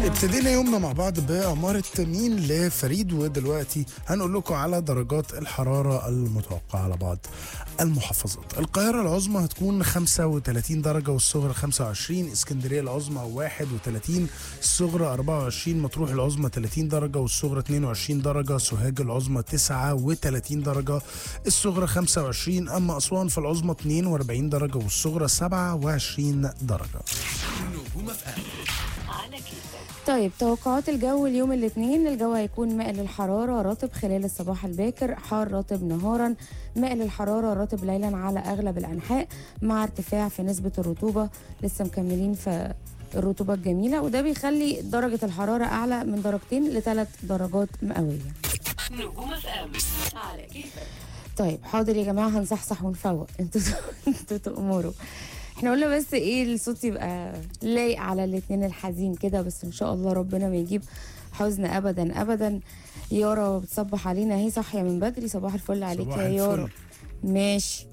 ابتدينا يومنا مع بعض بأمارة مين لفريد ودلوقتي هنقول لكم على درجات الحرارة المتوقعة على بعض المحافظات القاهرة العظمى هتكون 35 درجة والصغرى 25 اسكندرية العظمى 31 الصغرى 24 مطروح العظمى 30 درجة والصغرى 22 درجة سوهاج العظمى 39 درجة الصغرى 25 أما أسوان فالعظمى 42 درجة والصغرى 27 درجة نجوم اف ام على كيفك طيب توقعات الجو اليوم الاثنين الجو هيكون مائل للحرارة رطب خلال الصباح الباكر حار رطب نهارا مائل للحرارة رطب ليلا على أغلب الأنحاء مع ارتفاع في نسبة الرطوبة لسه مكملين في الرطوبة الجميلة وده بيخلي درجة الحرارة أعلى من درجتين لثلاث درجات مئوية نجوم اف ام على كيفك طيب حاضر يا جماعه هنصحصح ونفوق انتوا انتوا تأمروا احنا قلنا بس ايه الصوت يبقى لايق على الاتنين الحزين كده بس ان شاء الله ربنا ما يجيب حزن ابدا ابدا يارا بتصبح علينا هي صاحيه من بدري صباح الفل عليك صباح يا يارا الفل. ماشي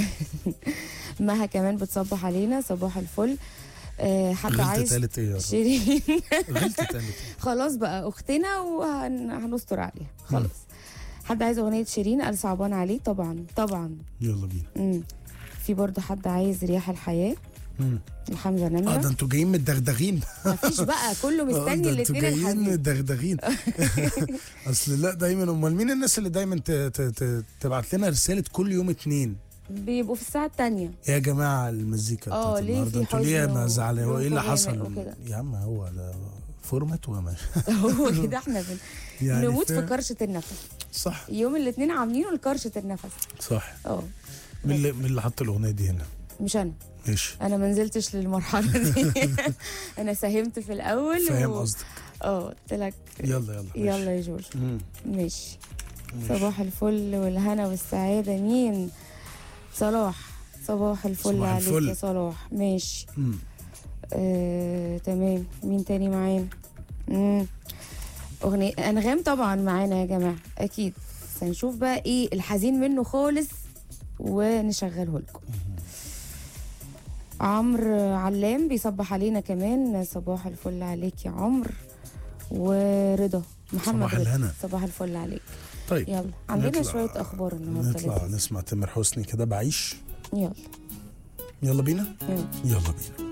مها كمان بتصبح علينا صباح الفل آه، حد غلطة عايز تالت ايه يا رب شيرين غلطة تالت إيه؟ خلاص بقى اختنا وهنستر عليها خلاص حد عايز اغنيه شيرين قال صعبان عليه طبعا طبعا يلا بينا مم. في برضه حد عايز رياح الحياه مم. الحمزه اه ده نمره انتوا جايين متدغدغين مفيش بقى كله آه، مستني ده انتوا الاثنين جايين الحزين متدغدغين اصل لا دايما امال مين الناس اللي دايما ت- ت- ت- تبعت لنا رساله كل يوم اتنين بيبقوا في الساعه الثانيه يا جماعه المزيكا اه، بتاعت ليه النهارده في انتوا ليه حزن ما و- زعلان هو ايه اللي ظروف غامق حصل وكده؟ يا عم هو ده فورمات وما هو كده احنا بن... يعني نموت في فاهم؟ كرشه النفس صح يوم الاثنين عاملينه لكرشه النفس صح اه مين اللي مين اللي حط الاغنيه دي هنا مش انا ماشي انا ما نزلتش للمرحله دي انا ساهمت في الاول فاهم و- قصدك اه قلت لك يلا يلا ماشي. يلا يا جورج مم. ماشي ماشي. صباح الفل والهنا والسعادة مين صلاح صباح الفل صباح عليك الفل. يا صلاح ماشي مم. آه، تمام مين تاني معانا مم. أغنية أنغام طبعا معانا يا جماعة أكيد بس هنشوف بقى إيه الحزين منه خالص ونشغله لكم عمرو علام بيصبح علينا كمان صباح الفل عليك يا عمرو ورضا محمد صباح رضا الهنا. صباح الفل عليك طيب يلا عندنا نطلع- شوية أخبار النهاردة نطلع لذيذة. نسمع تامر حسني كده بعيش يلا يلا بينا يلا يلا بينا